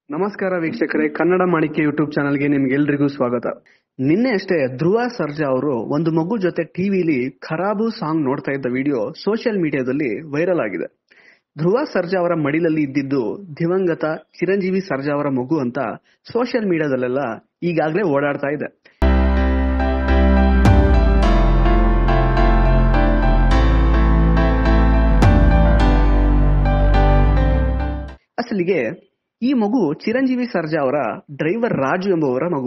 ನಮಸ್ಕಾರ ವೀಕ್ಷಕರೇ ಕನ್ನಡ ಮಾಣಿಕ್ಯ ಯೂಟ್ಯೂಬ್ ಚಾನಲ್ಗೆ ನಿಮ್ಗೆಲ್ರಿಗೂ ಸ್ವಾಗತ ನಿನ್ನೆ ಅಷ್ಟೇ ಧ್ರುವ ಸರ್ಜಾ ಅವರು ಒಂದು ಮಗು ಜೊತೆ ಟಿವಿಲಿ ಖರಾಬು ಸಾಂಗ್ ನೋಡ್ತಾ ಇದ್ದ ವಿಡಿಯೋ ಸೋಷಿಯಲ್ ಮೀಡಿಯಾದಲ್ಲಿ ವೈರಲ್ ಆಗಿದೆ ಧ್ರುವ ಸರ್ಜಾ ಅವರ ಮಡಿಲಲ್ಲಿ ಇದ್ದಿದ್ದು ದಿವಂಗತ ಚಿರಂಜೀವಿ ಸರ್ಜಾ ಅವರ ಮಗು ಅಂತ ಸೋಷಿಯಲ್ ಮೀಡಿಯಾದಲ್ಲೆಲ್ಲ ಈಗಾಗಲೇ ಓಡಾಡ್ತಾ ಇದೆ ಅಸಲಿಗೆ ಈ ಮಗು ಚಿರಂಜೀವಿ ಸರ್ಜಾ ಅವರ ಡ್ರೈವರ್ ರಾಜು ಎಂಬುವರ ಮಗು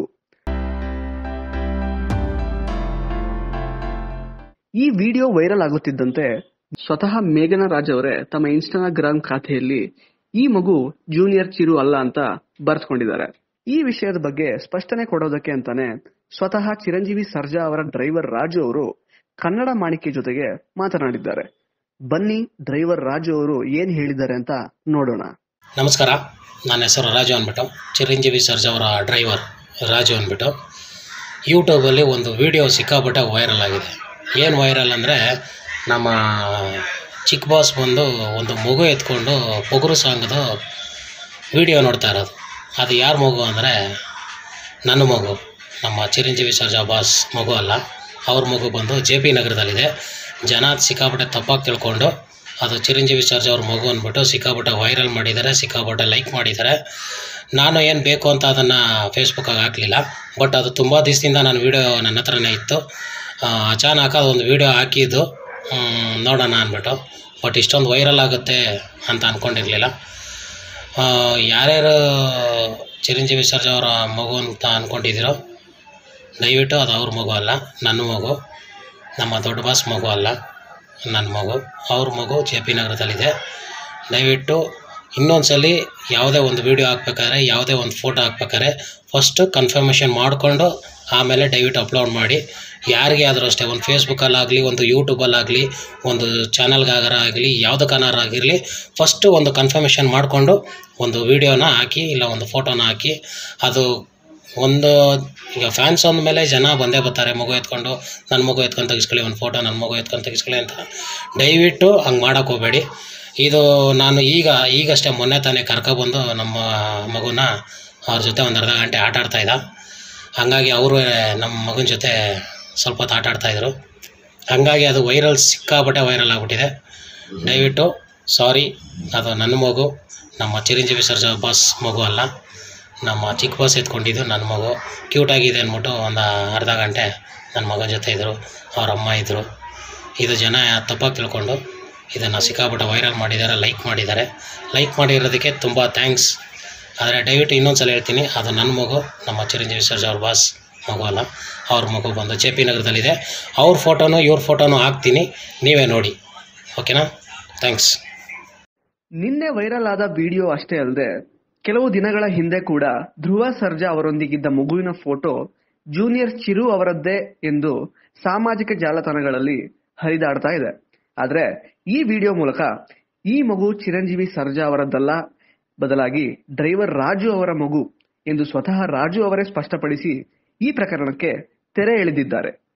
ಈ ವಿಡಿಯೋ ವೈರಲ್ ಆಗುತ್ತಿದ್ದಂತೆ ಸ್ವತಃ ಮೇಘನಾ ರಾಜ್ ಅವರೇ ತಮ್ಮ ಇನ್ಸ್ಟಾಗ್ರಾಮ್ ಖಾತೆಯಲ್ಲಿ ಈ ಮಗು ಜೂನಿಯರ್ ಚಿರು ಅಲ್ಲ ಅಂತ ಬರೆದುಕೊಂಡಿದ್ದಾರೆ ಈ ವಿಷಯದ ಬಗ್ಗೆ ಸ್ಪಷ್ಟನೆ ಕೊಡೋದಕ್ಕೆ ಅಂತಾನೆ ಸ್ವತಃ ಚಿರಂಜೀವಿ ಸರ್ಜಾ ಅವರ ಡ್ರೈವರ್ ರಾಜು ಅವರು ಕನ್ನಡ ಮಾಣಿಕ್ಯ ಜೊತೆಗೆ ಮಾತನಾಡಿದ್ದಾರೆ ಬನ್ನಿ ಡ್ರೈವರ್ ರಾಜು ಅವರು ಏನ್ ಹೇಳಿದ್ದಾರೆ ಅಂತ ನೋಡೋಣ ನಮಸ್ಕಾರ ನನ್ನ ಹೆಸರು ರಾಜು ಅಂದ್ಬಿಟ್ಟು ಚಿರಂಜೀವಿ ಸರ್ಜಾ ಅವರ ಡ್ರೈವರ್ ರಾಜು ಅಂದ್ಬಿಟ್ಟು ಯೂಟ್ಯೂಬಲ್ಲಿ ಒಂದು ವಿಡಿಯೋ ಸಿಕ್ಕಾಪಟ್ಟೆ ವೈರಲ್ ಆಗಿದೆ ಏನು ವೈರಲ್ ಅಂದರೆ ನಮ್ಮ ಚಿಕ್ಕ ಬಾಸ್ ಬಂದು ಒಂದು ಮಗು ಎತ್ಕೊಂಡು ಪೊಗರು ಸಾಂಗ್ದು ವಿಡಿಯೋ ನೋಡ್ತಾ ಇರೋದು ಅದು ಯಾರ ಮಗು ಅಂದರೆ ನನ್ನ ಮಗು ನಮ್ಮ ಚಿರಂಜೀವಿ ಸರ್ಜಾ ಬಾಸ್ ಮಗು ಅಲ್ಲ ಅವ್ರ ಮಗು ಬಂದು ಜೆ ಪಿ ನಗರದಲ್ಲಿದೆ ಜನ ಸಿಕ್ಕಾಪಟ್ಟೆ ತಪ್ಪಾಗಿ ತಿಳ್ಕೊಂಡು ಅದು ಚಿರಂಜೀವಿ ಸರ್ಜಾ ಅವ್ರ ಮಗು ಅಂದ್ಬಿಟ್ಟು ಸಿಕ್ಕಾಪಟ್ಟೆ ವೈರಲ್ ಮಾಡಿದ್ದಾರೆ ಸಿಕ್ಕಾಪಟ್ಟೆ ಲೈಕ್ ಮಾಡಿದ್ದಾರೆ ನಾನು ಏನು ಬೇಕು ಅಂತ ಅದನ್ನು ಫೇಸ್ಬುಕ್ಕಾಗಿ ಹಾಕಲಿಲ್ಲ ಬಟ್ ಅದು ತುಂಬ ದಿವಸದಿಂದ ನನ್ನ ವೀಡಿಯೋ ನನ್ನ ಹತ್ರನೇ ಇತ್ತು ಆ, ಅಚಾನಕ್ ಅದೊಂದು ವೀಡಿಯೋ ಹಾಕಿದ್ದು ಮ್, ನೋಡೋಣ ಅಂದ್ಬಿಟ್ಟು ಬಟ್ ಇಷ್ಟೊಂದು ವೈರಲ್ ಆಗುತ್ತೆ ಅಂತ ಅಂದ್ಕೊಂಡಿರಲಿಲ್ಲ ಯಾರ್ಯಾರು ಚಿರಂಜೀವಿ ಸರ್ಜಾ ಅವರ ಮಗು ಅಂತ ಅಂದ್ಕೊಂಡಿದ್ದೀರೋ ದಯವಿಟ್ಟು ಅದು ಅವ್ರ ಮಗು ಅಲ್ಲ ನನ್ನ ಮಗು ನಮ್ಮ ದೊಡ್ಡ ಬಾಸ್ ಮಗು ಅಲ್ಲ ನನ್ನ ಮಗು ಅವ್ರ ಮಗು ಜೆ ಪಿ ನಗರದಲ್ಲಿದೆ ದಯವಿಟ್ಟು ಇನ್ನೊಂದು ಸಲ ಯಾವುದೇ ಒಂದು ವೀಡಿಯೋ ಹಾಕ್ಬೇಕಾದ್ರೆ ಯಾವುದೇ ಒಂದು ಫೋಟೋ ಹಾಕ್ಬೇಕಾದ್ರೆ ಫಸ್ಟು ಕನ್ಫರ್ಮೇಷನ್ ಮಾಡಿಕೊಂಡು ಆಮೇಲೆ ದಯವಿಟ್ಟು ಅಪ್ಲೋಡ್ ಮಾಡಿ ಯಾರಿಗೆ ಆದರೂ ಅಷ್ಟೇ ಒಂದು ಫೇಸ್ಬುಕ್ಕಲ್ಲಾಗಲಿ ಒಂದು ಯೂಟ್ಯೂಬಲ್ಲಾಗಲಿ ಒಂದು ಚಾನಲ್ಗಾಗರ ಆಗಲಿ ಯಾವುದಕ್ಕಾನಾರ ಆಗಿರಲಿ ಫಸ್ಟು ಒಂದು ಕನ್ಫರ್ಮೇಷನ್ ಮಾಡಿಕೊಂಡು ಒಂದು ವೀಡಿಯೋನ ಹಾಕಿ ಇಲ್ಲ ಒಂದು ಫೋಟೋನ ಹಾಕಿ ಅದು ಒಂದು ಈಗ ಫ್ಯಾನ್ಸ್ ಅಂದಮೇಲೆ ಜನ ಬಂದೇ ಬರ್ತಾರೆ ಮಗು ಎತ್ಕೊಂಡು ನನ್ನ ಮಗು ಎತ್ಕೊಂಡು ತೆಗಿಸ್ಕೊಳ್ಳಿ ಒಂದು ಫೋಟೋ ನನ್ನ ಮಗು ಎತ್ಕೊಂಡು ತೆಗಿಸ್ಕೊಳ್ಳಿ ಅಂತ ದಯವಿಟ್ಟು ಹಂಗೆ ಮಾಡೋಕ್ಕೆ ಹೋಗಬೇಡಿ ಇದು ನಾನು ಈಗ ಈಗಷ್ಟೇ ಮೊನ್ನೆ ತಾನೇ ಕರ್ಕೊಬಂದು ನಮ್ಮ ಮಗುನ ಅವ್ರ ಜೊತೆ ಒಂದು ಅರ್ಧ ಗಂಟೆ ಆಟ ಆಡ್ತಾ ಇದ್ದ ಹಾಗಾಗಿ ಅವರು ನಮ್ಮ ಮಗನ ಜೊತೆ ಸ್ವಲ್ಪ ಹೊತ್ತು ಆಟ ಆಡ್ತಾಯಿದ್ರು ಹಾಗಾಗಿ ಅದು ವೈರಲ್ ಸಿಕ್ಕಾಪಟ್ಟೆ ವೈರಲ್ ಆಗಿಬಿಟ್ಟಿದೆ ದಯವಿಟ್ಟು ಸಾರಿ ಅದು ನನ್ನ ಮಗು ನಮ್ಮ ಚಿರಂಜೀವಿ ಸರ್ಜಾ ಬಾಸ್ ಮಗು ಅಲ್ಲ ನಮ್ಮ ಚಿಕ್ಕ ಬಾಸ್ ಎತ್ಕೊಂಡಿದ್ದು ನನ್ನ ಮಗು ಕ್ಯೂಟಾಗಿದೆ ಅಂದ್ಬಿಟ್ಟು ಒಂದು ಅರ್ಧ ಗಂಟೆ ನನ್ನ ಮಗನ ಜೊತೆ ಇದ್ದರು ಅವ್ರ ಅಮ್ಮ ಇದ್ದರು ಇದು ಜನ ತಪ್ಪಾಗಿ ತಿಳ್ಕೊಂಡು ಇದನ್ನು ಸಿಕ್ಕಾಪಟ್ಟೆ ವೈರಲ್ ಮಾಡಿದ್ದಾರೆ ಲೈಕ್ ಮಾಡಿದ್ದಾರೆ ಲೈಕ್ ಮಾಡಿರೋದಕ್ಕೆ ತುಂಬ ಥ್ಯಾಂಕ್ಸ್ ಆದರೆ ದಯವಿಟ್ಟು ಇನ್ನೊಂದು ಸಲ ಹೇಳ್ತೀನಿ ಅದು ನನ್ನ ಮಗು ನಮ್ಮ ಚಿರಂಜೀವಿ ಸರ್ಜಾ ಅವ್ರ ಬಾಸ್ ಮಗು ಅಲ್ಲ ಅವ್ರ ಮಗು ಬಂದು ಜೆ ಪಿ ನಗರದಲ್ಲಿದೆ ಅವ್ರ ಫೋಟೋನು ಇವ್ರ ಫೋಟೋನು ಹಾಕ್ತೀನಿ ನೀವೇ ನೋಡಿ ಓಕೆನಾ ಥ್ಯಾಂಕ್ಸ್ ನಿನ್ನೆ ವೈರಲ್ ಆದ ವಿಡಿಯೋ ಅಷ್ಟೇ ಅಲ್ಲದೆ ಕೆಲವು ದಿನಗಳ ಹಿಂದೆ ಕೂಡ ಧ್ರುವ ಸರ್ಜಾ ಅವರೊಂದಿಗಿದ್ದ ಮಗುವಿನ ಫೋಟೋ ಜೂನಿಯರ್ ಚಿರು ಅವರದ್ದೇ ಎಂದು ಸಾಮಾಜಿಕ ಜಾಲತಾಣಗಳಲ್ಲಿ ಹರಿದಾಡ್ತಾ ಇದೆ ಆದ್ರೆ ಈ ವಿಡಿಯೋ ಮೂಲಕ ಈ ಮಗು ಚಿರಂಜೀವಿ ಸರ್ಜಾ ಅವರದ್ದಲ್ಲ ಬದಲಾಗಿ ಡ್ರೈವರ್ ರಾಜು ಅವರ ಮಗು ಎಂದು ಸ್ವತಃ ರಾಜು ಅವರೇ ಸ್ಪಷ್ಟಪಡಿಸಿ ಈ ಪ್ರಕರಣಕ್ಕೆ ತೆರೆ ಎಳೆದಿದ್ದಾರೆ